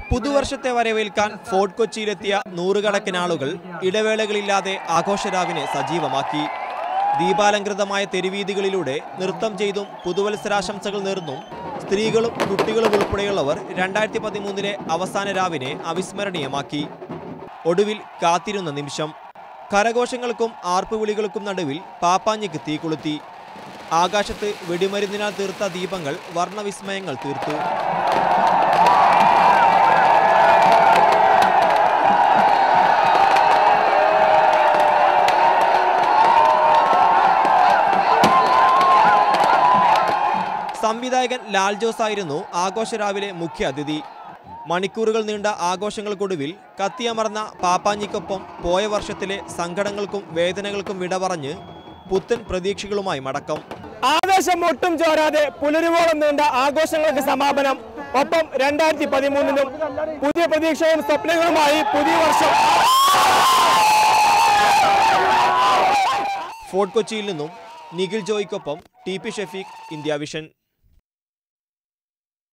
പുതുവർഷത്തെ വരവേൽക്കാൻ ഫോർട്ട് കൊച്ചിയിലെത്തിയ നൂറുകണക്കിന് ആളുകൾ ഇടവേളകളില്ലാതെ ആഘോഷരാവിനെ സജീവമാക്കി ദീപാലങ്കൃതമായ തെരുവീതികളിലൂടെ നൃത്തം ചെയ്തും പുതുവത്സരാശംസകൾ നേർന്നും സ്ത്രീകളും കുട്ടികളും ഉൾപ്പെടെയുള്ളവർ രണ്ടായിരത്തി പതിമൂന്നിലെ അവസാന രാവിനെ അവിസ്മരണീയമാക്കി ഒടുവിൽ കാത്തിരുന്ന നിമിഷം കരഘോഷങ്ങൾക്കും ആർപ്പുവിളികൾക്കും നടുവിൽ പാപ്പാഞ്ഞിക്ക് തീ കൊളുത്തി ആകാശത്ത് വെടിമരുന്നിനാൽ തീർത്ത ദീപങ്ങൾ വർണ്ണവിസ്മയങ്ങൾ തീർത്തു സംവിധായകൻ ലാൽ ജോസ് ആയിരുന്നു ആഘോഷരാവിലെ മുഖ്യ അതിഥി മണിക്കൂറുകൾ നീണ്ട ആഘോഷങ്ങൾക്കൊടുവിൽ കത്തിയമർന്ന പാപ്പാഞ്ഞിക്കൊപ്പം പോയ വർഷത്തിലെ സങ്കടങ്ങൾക്കും വേദനകൾക്കും വിട പറഞ്ഞ് പുത്തൻ പ്രതീക്ഷകളുമായി മടക്കം ആവേശം ഒട്ടും ചോരാതെ പുലരുവോളം നീണ്ട ആഘോഷങ്ങൾക്ക് സമാപനം ഒപ്പം രണ്ടായിരത്തി പതിമൂന്നിലും പുതിയ പ്രതീക്ഷയും സ്വപ്നങ്ങളുമായി പുതിയ വർഷം ഫോർട്ട് കൊച്ചിയിൽ നിന്നും നിഖിൽ ജോയ്ക്കൊപ്പം T P Shefeeq India vision